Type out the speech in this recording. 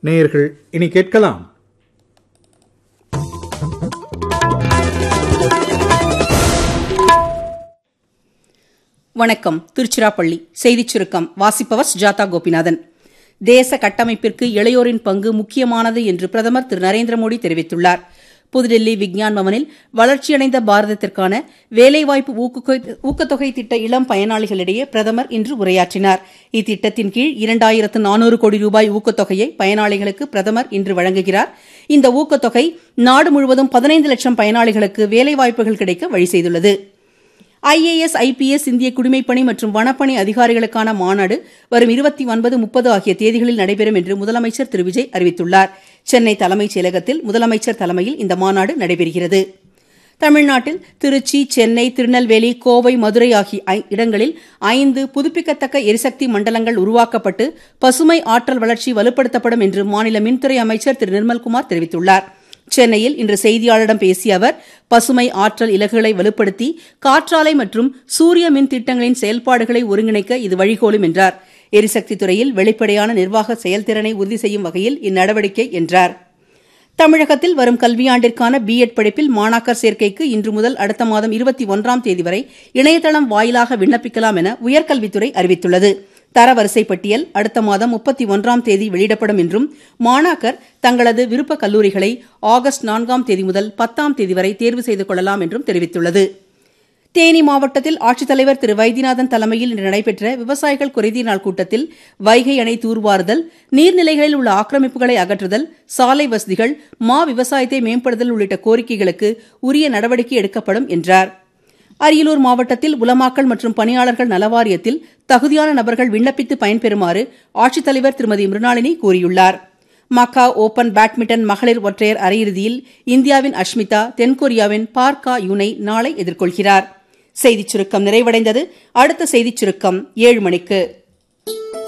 நேயர்கள் இனி கேட்கலாம் வணக்கம் திருச்சிராப்பள்ளி செய்திச் சுருக்கம் வாசிப்பவர் சுஜாதா கோபிநாதன் தேச கட்டமைப்பிற்கு இளையோரின் பங்கு முக்கியமானது என்று பிரதமர் திரு நரேந்திர மோடி தெரிவித்துள்ளார் புதுடில்லி விக்ஞான் பவனில் வளர்ச்சியடைந்த பாரதத்திற்கான வேலைவாய்ப்பு ஊக்குகை- ஊக்கத்தொகை திட்ட இளம் பயனாளிகளிடையே பிரதமர் இன்று உரையாற்றினார் இத்திட்டத்தின் கீழ் இரண்டாயிரத்து நானூறு கோடி ரூபாய் ஊக்கத்தொகையை பயனாளிகளுக்கு பிரதமர் இன்று வழங்குகிறார் இந்த ஊக்கத்தொகை நாடு முழுவதும் பதினைந்து லட்சம் பயனாளிகளுக்கு வேலைவாய்ப்புகள் கிடைக்க வழி செய்துள்ளது ஐஏஎஸ் ஐபிஎஸ் இந்திய குடிமைப்பணி மற்றும் வனப்பணி அதிகாரிகளுக்கான மாநாடு வரும் இருபத்தி ஒன்பது முப்பது ஆகிய தேதிகளில் நடைபெறும் என்று முதலமைச்சர் திரு விஜய் அறிவித்துள்ளார் சென்னை தலைமைச் செயலகத்தில் முதலமைச்சர் தலைமையில் இந்த மாநாடு நடைபெறுகிறது தமிழ்நாட்டில் திருச்சி சென்னை திருநெல்வேலி கோவை மதுரை ஆகிய ஐ- இடங்களில் ஐந்து புதுப்பிக்கத்தக்க எரிசக்தி மண்டலங்கள் உருவாக்கப்பட்டு பசுமை ஆற்றல் வளர்ச்சி வலுப்படுத்தப்படும் என்று மாநில மின்துறை அமைச்சர் திரு நிர்மல்குமார் தெரிவித்துள்ளார் சென்னையில் இன்று செய்தியாளரிடம் பேசிய அவர் பசுமை ஆற்றல் இலக்குகளை வலுப்படுத்தி காற்றாலை மற்றும் சூரிய மின் திட்டங்களின் செயல்பாடுகளை ஒருங்கிணைக்க இது வழிகோலும் என்றார் எரிசக்தி துறையில் வெளிப்படையான நிர்வாக செயல்திறனை உறுதி செய்யும் வகையில் இந்நடவடிக்கை என்றார் தமிழகத்தில் வரும் கல்வியாண்டிற்கான பிஎட் படிப்பில் மாணாக்கர் சேர்க்கைக்கு இன்று முதல் அடுத்த மாதம் இருபத்தி ஒன்றாம் தேதி வரை இணையதளம் வாயிலாக விண்ணப்பிக்கலாம் என உயர்கல்வித்துறை அறிவித்துள்ளது தரவரிசை பட்டியல் அடுத்த மாதம் முப்பத்தி ஒன்றாம் தேதி வெளியிடப்படும் என்றும் மாணாக்கர் தங்களது விருப்ப கல்லூரிகளை ஆகஸ்ட் நான்காம் தேதி முதல் பத்தாம் தேதி வரை தேர்வு செய்து கொள்ளலாம் என்றும் தெரிவித்துள்ளது தேனி மாவட்டத்தில் ஆட்சித்தலைவர் திரு வைத்தியநாதன் தலைமையில் இன்று நடைபெற்ற விவசாயிகள் குறைதீர் நாள் கூட்டத்தில் வைகை அணை தூர்வாறுதல் நீர்நிலைகளில் உள்ள ஆக்கிரமிப்புகளை அகற்றுதல் சாலை வசதிகள் மா விவசாயத்தை மேம்படுத்தல் உள்ளிட்ட கோரிக்கைகளுக்கு உரிய நடவடிக்கை எடுக்கப்படும் என்றார் அரியலூர் மாவட்டத்தில் உலமாக்கல் மற்றும் பணியாளர்கள் நலவாரியத்தில் தகுதியான நபர்கள் விண்ணப்பித்து பயன்பெறுமாறு ஆட்சித்தலைவர் திருமதி மிருணாளினி கூறியுள்ளார் மக்கா ஓபன் பேட்மிண்டன் மகளிர் ஒற்றையர் அரையிறுதியில் இந்தியாவின் அஷ்மிதா தென்கொரியாவின் பார்க்கா யூனை நாளை எதிர்கொள்கிறார் செய்திச் சுருக்கம் நிறைவடைந்தது அடுத்த செய்திச் சுருக்கம் ஏழு மணிக்கு